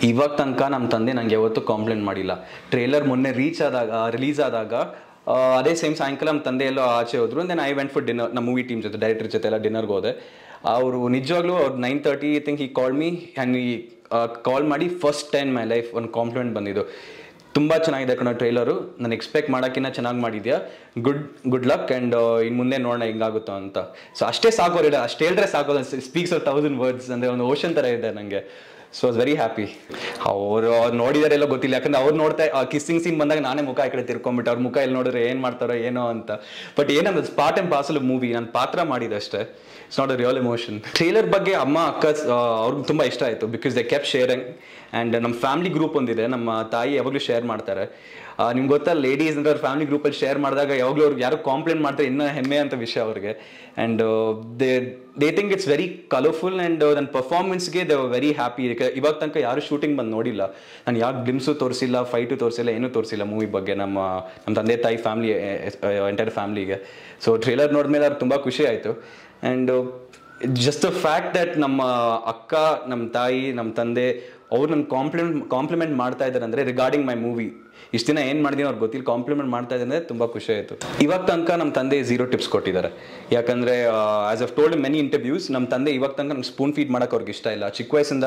ಇವಾಗ ತನಕ ನಮ್ಮ ತಂದೆ ನಂಗೆ ಯಾವತ್ತೂ ಕಾಂಪ್ಲೇಂಟ್ ಮಾಡಿಲ್ಲ ಟ್ರೇಲರ್ ಮೊನ್ನೆ ರೀಚ್ ಆದಾಗ ರಿಲೀಸ್ ಆದಾಗ ಆ, ಅದೇ ಸೇಮ್ ಸಾಯಂಕಾಲ ನಮ್ಮ ತಂದೆ ಎಲ್ಲೋ ಆಚೆ ಹೋದ್ರು then I went for dinner ನಮ್ಮ ಮೂವಿ ಟೀಮ್ ಜೊತೆ ಡೈರೆಕ್ಟರ್ ಜೊತೆ ಎಲ್ಲ ಡಿನ್ನರ್ಗೆ ಹೋದೆ ಅವರು ನಿಜವಾಗ್ಲೂ ಅವ್ರು ನೈನ್ ತರ್ಟಿ ಥಿಂಕ್ ಈ ಕಾಲ್ ಮೀ ಆ್ಯಂಡ್ ಈ ಕಾಲ್ ಮಾಡಿ ಫಸ್ಟ್ ಟೈಮ್ ಮೈ ಲೈಫ್ ಒಂದು ಕಾಂಪ್ಲಿಮೆಂಟ್ ಬಂದಿದ್ದು ತುಂಬ ಚೆನ್ನಾಗಿದೆ ಕಣೋ ಟ್ರೈಲರು ನಾನು ಎಕ್ಸ್ಪೆಕ್ಟ್ ಮಾಡೋಕ್ಕಿಂತ ಚೆನ್ನಾಗಿ ಮಾಡಿದ್ಯಾ ಗುಡ್ ಗುಡ್ ಲಕ್ ಆ್ಯಂಡ್ ಇನ್ನು ಮುಂದೆ ನೋಡೋಣ ಹೆಂಗಾಗುತ್ತೋ ಅಂತ ಸೊ ಅಷ್ಟೇ ಸಾಕು ಅವ್ರು ಅಷ್ಟೇ ಹೇಳಿದ್ರೆ ಸಾಕು ಸ್ಪೀಕ್ಸ್ ಆಫ್ ತೌಸಂಡ್ ವರ್ಡ್ಸ್ ಅಂದರೆ ಒಂದು ಓಷನ್ ಥರ ಇದೆ ನನಗೆ ಸೊ ವಾಸ್ ವೆರಿ ಹ್ಯಾಪಿ ಅವರು ಅವ್ರು ನೋಡಿದಾರೆಲ್ಲ ಗೊತ್ತಿಲ್ಲ ಯಾಕಂದ್ರೆ ಅವ್ರು ನೋಡ್ತಾ ಕಿಸ್ಸಿಂಗ್ ಸೀನ್ ಬಂದಾಗ ನಾನೇ ಮುಖ ಈ ಕಡೆ ತಿರ್ಕೊಂಬಿಟ್ಟು ಅವ್ರ ಮುಖ ಎಲ್ಲಿ ನೋಡಿದ್ರೆ ಏನು ಮಾಡ್ತಾರೋ ಏನೋ ಅಂತ ಬಟ್ ಏನಂದ್ರೆ ಪಾರ್ಟ್ ಆ್ಯಂಡ್ ಪಾರ್ಸಲ್ ಮೂವಿ ನಾನು ಪಾತ್ರ ಮಾಡಿದೆ ಅಷ್ಟೇ it's not a real emotion trailer ಬಗ್ಗೆ ಅಮ್ಮ ಅಕ್ಕ ಅವ್ರಿಗೆ ತುಂಬ ಇಷ್ಟ ಆಯಿತು because they kept sharing and ನಮ್ಮ ಫ್ಯಾಮಿಲಿ ಗ್ರೂಪ್ ಒಂದಿದೆ ನಮ್ಮ ತಾಯಿ ಯಾವಾಗಲೂ ಶೇರ್ ಮಾಡ್ತಾರೆ ನಿಮ್ಗೆ ಗೊತ್ತಾ ಲೇಡೀಸ್ ಅಂದ್ರೆ ಅವ್ರ ಫ್ಯಾಮಿಲಿ ಗ್ರೂಪಲ್ಲಿ ಶೇರ್ ಮಾಡಿದಾಗ ಯಾವಾಗಲೂ ಅವ್ರಿಗೆ ಯಾರು ಕಾಂಪ್ಲೇಂಟ್ ಮಾಡ್ತಾರೆ ಇನ್ನೂ ಹೆಮ್ಮೆ ಅಂತ ವಿಷಯ ಅವ್ರಿಗೆ and they they think it's very colourful and ನನ್ನ ಪರ್ಫಾರ್ಮೆನ್ಸ್ಗೆ ದೇ ವೆರಿ ಹ್ಯಾಪಿ ಇವಾಗ ತನಕ ಯಾರು ಶೂಟಿಂಗ್ ಬಂದು ನೋಡಿಲ್ಲ ನಾನು ಯಾವ ಗ್ಲಿಮ್ಸು ತೋರಿಸಿಲ್ಲ ಫೈಟು ತೋರಿಸಿಲ್ಲ ಏನೂ ತೋರಿಸಿಲ್ಲ ಮೂವಿ ಬಗ್ಗೆ ನಮ್ಮ ನಮ್ಮ ತಂದೆ ತಾಯಿ ಫ್ಯಾಮ್ಲಿ ಎಂಟೈರ್ ಫ್ಯಾಮ್ಲಿಗೆ ಸೊ ಟ್ರೇಲರ್ ನೋಡಿದ್ಮೇಲೆ ಅವ್ರಿಗೆ ತುಂಬ ಖುಷಿ ಆಯಿತು and just the fact that ನಮ್ಮ ಅಕ್ಕ ನಮ್ಮ ತಾಯಿ ನಮ್ಮ ತಂದೆ ಅವ್ರು ನನ್ನ ಕಾಂಪ್ಲಿಮೆಂಟ್ ಕಾಂಪ್ಲಿಮೆಂಟ್ ಮಾಡ್ತಾ ಇದ್ದಾರೆ ಅಂದರೆ ರಿಗಾರ್ಡಿಂಗ್ ಮೈ ಮೂವಿ ಇಷ್ಟು ದಿನ ಏನು ಮಾಡಿದೀನಿ ಅವ್ರಿಗೆ ಗೊತ್ತಿಲ್ಲ ಕಾಂಪ್ಲಿಮೆಂಟ್ ಮಾಡ್ತಾ ಇದ್ದಾರೆ ಅಂದರೆ ತುಂಬ ಖುಷಿ ಆಯಿತು ಇವಾಗ ತನಕ ನಮ್ಮ ತಂದೆ ಝೀರೋ ಟಿಪ್ಸ್ ಕೊಟ್ಟಿದ್ದಾರೆ ಯಾಕಂದರೆ as of told many interviews ನಮ್ಮ ತಂದೆ ಇವಾಗ ತನಕ ನಂಗೆ ಸ್ಪೂನ್ ಫೀಡ್ ಮಾಡೋಕೆ ಅವ್ರಿಗೆ ಇಷ್ಟ ಇಲ್ಲ ಚಿಕ್ಕ ವಯಸ್ಸಿಂದ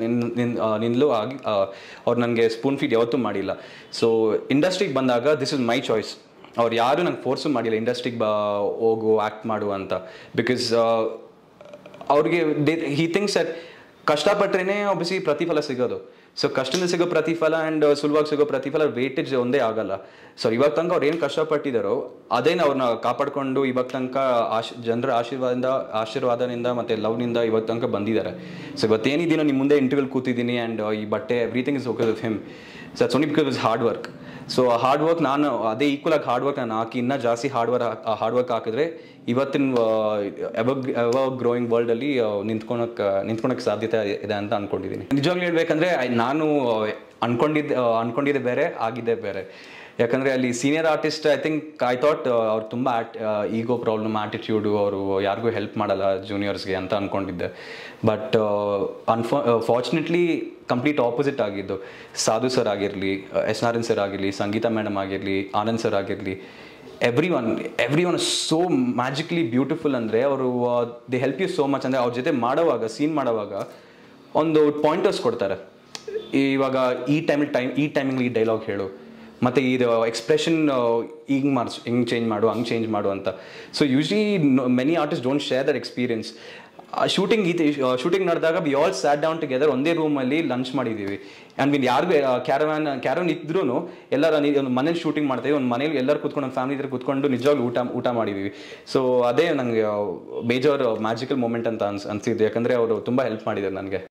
ನಿನ್ಲು ಆಗಿ ಅವ್ರು ನನಗೆ ಸ್ಪೂನ್ ಫೀಡ್ ಯಾವತ್ತೂ ಮಾಡಿಲ್ಲ ಸೊ ಇಂಡಸ್ಟ್ರಿಗೆ ಬಂದಾಗ ದಿಸ್ ಇಸ್ ಮೈ ಚಾಯ್ಸ್ ಅವ್ರು ಯಾರು ನಂಗೆ ಫೋರ್ಸು ಮಾಡಿಲ್ಲ ಇಂಡಸ್ಟ್ರಿಗೆ ಬಾ ಹೋಗು ಆ್ಯಕ್ಟ್ ಮಾಡು ಅಂತ ಬಿಕಾಸ್ ಅವ್ರಿಗೆ ಹಿ ಥಿಂಕ್ಸ್ ದಟ್ ಕಷ್ಟಪಟ್ರೇನೆ ಒಬ್ಬಿಸಿ ಪ್ರತಿಫಲ ಸಿಗೋದು ಸೊ ಕಷ್ಟದಿಂದ ಸಿಗೋ ಪ್ರತಿಫಲ ಆ್ಯಂಡ್ ಸುಲಭವಾಗಿ ಸಿಗೋ ಪ್ರತಿಫಲ ವೇಟೇಜ್ ಒಂದೇ ಆಗಲ್ಲ ಸೊ ಇವಾಗ ತನಕ ಅವ್ರು ಏನು ಕಷ್ಟಪಟ್ಟಿದ್ದಾರೋ ಅದೇನ ಅವ್ರನ್ನ ಕಾಪಾಡಿಕೊಂಡು ಇವಾಗ ತನಕ ಆಶ್ ಜನರ ಆಶೀರ್ವಾದದಿಂದ ಆಶೀರ್ವಾದದಿಂದ ಮತ್ತು ಲವ್ನಿಂದ ಇವಾಗ ತನಕ ಬಂದಿದ್ದಾರೆ ಸೊ ಇವತ್ತೇನಿದ್ದೀನೋ ನಿಮ್ಮ ಮುಂದೆ ಇಂಟರ್ವ್ಯೂಲ್ ಕೂತಿದ್ದೀನಿ ಆ್ಯಂಡ್ ಈ ಬಟ್ಟೆ everything is okay with him so that's only because is hard work so ಆ ಹಾರ್ಡ್ ವರ್ಕ್ ನಾನು ಅದೇ ಈಕ್ವಲ್ ಆಗಿ ಹಾರ್ಡ್ ವರ್ಕ್ ನಾನು ಹಾಕಿ ಇನ್ನೂ ಜಾಸ್ತಿ ಹಾರ್ಡ್ ವರ್ಕ್ ಹಾರ್ಡ್ ವರ್ಕ್ ಹಾಕಿದ್ರೆ ಇವತ್ತಿನ ಎವರ್ ಎವರ್ ಗ್ರೋಯಿಂಗ್ ವರ್ಲ್ಡಲ್ಲಿ ನಿಂತ್ಕೊಳಕ್ಕೆ ನಿಂತ್ಕೊಳಕ್ಕೆ ಸಾಧ್ಯತೆ ಇದೆ ಅಂತ ಅನ್ಕೊಂಡಿದ್ದೀನಿ ನಿಜವಾಗ್ಲೂ ಹೇಳ್ಬೇಕಂದ್ರೆ I- ನಾನು ಅನ್ಕೊಂಡಿದ್ದೆ ಅನ್ಕೊಂಡಿದ್ದೆ ಬೇರೆ ಆಗಿದ್ದೆ ಬೇರೆ ಯಾಕಂದರೆ ಅಲ್ಲಿ senior artist I think I thought ಅವ್ರು ತುಂಬ ಆಟ್ ಈಗೋ ಪ್ರಾಬ್ಲಮ್ ಆ್ಯಟಿಟ್ಯೂಡು ಅವರು ಯಾರಿಗೂ ಹೆಲ್ಪ್ ಮಾಡಲ್ಲ ಜೂನಿಯರ್ಸ್ಗೆ ಅಂತ ಅಂದ್ಕೊಂಡಿದ್ದೆ but unfortunately complete opposite ಆಗಿದ್ದು ಸಾಧು ಸರ್ ಆಗಿರಲಿ ಎಸ್ ನಾರಾಯಣ್ ಸರ್ ಆಗಿರಲಿ ಸಂಗೀತಾ ಮೇಡಮ್ ಆಗಿರಲಿ ಆನಂದ್ ಸರ್ ಆಗಿರಲಿ everyone everyone so magically beautiful ಅಂದರೆ ಅವರು they help you so much ಅಂದರೆ ಅವ್ರ ಜೊತೆ ಮಾಡೋವಾಗ ಸೀನ್ ಮಾಡೋವಾಗ ಒಂದು ಪಾಯಿಂಟರ್ಸ್ ಕೊಡ್ತಾರೆ ಇವಾಗ ಈ ಟೈಮಲ್ಲಿ ಟೈಮ್ ಈ ಟೈಮಿಂಗ್ ಈ ಡೈಲಾಗ್ ಹೇಳು ಮತ್ತು ಇದು ಎಕ್ಸ್ಪ್ರೆಷನ್ ಹಿಂಗೆ ಮಾರ್ಸ್ ಹಿಂಗೆ ಚೇಂಜ್ ಮಾಡು ಹಂಗೆ ಚೇಂಜ್ ಮಾಡು ಅಂತ so usually many artist don't share that experience shooting ಇದು ಶೂಟಿಂಗ್ ನಡೆದಾಗ we all sat down together ಒಂದೇ ರೂಮಲ್ಲಿ ಲಂಚ್ ಮಾಡಿದ್ದೀವಿ ಆ್ಯಂಡ್ ಮೀನ್ ಯಾರಿಗೂ ಕ್ಯಾರವ್ಯಾನ್ ಕ್ಯಾರವನ್ ಇದ್ರೂ ಎಲ್ಲರ ಒಂದು ಮನೇಲಿ ಶೂಟಿಂಗ್ ಮಾಡ್ತೀವಿ ಒಂದು ಮನೇಲಿ ಎಲ್ಲರೂ ಕೂತ್ಕೊಂಡು ನಮ್ಮ ಫ್ಯಾಮಿಲಿ ಇದ್ರೆ ಕೂತ್ಕೊಂಡು ನಿಜವಾಗ್ಲೂ ಊಟ ಊಟ ಮಾಡಿದ್ದೀವಿ ಸೊ ಅದೇ ನನಗೆ ಮೇಜರ್ ಮ್ಯಾಜಿಕಲ್ ಮೂಮೆಂಟ್ ಅಂತ ಅನ್ಸ್ ಅನ್ಸಿದ್ದು ಯಾಕಂದರೆ ಅವರು ತುಂಬ ಹೆಲ್ಪ್ ಮಾಡಿದ್ದಾರೆ ನನಗೆ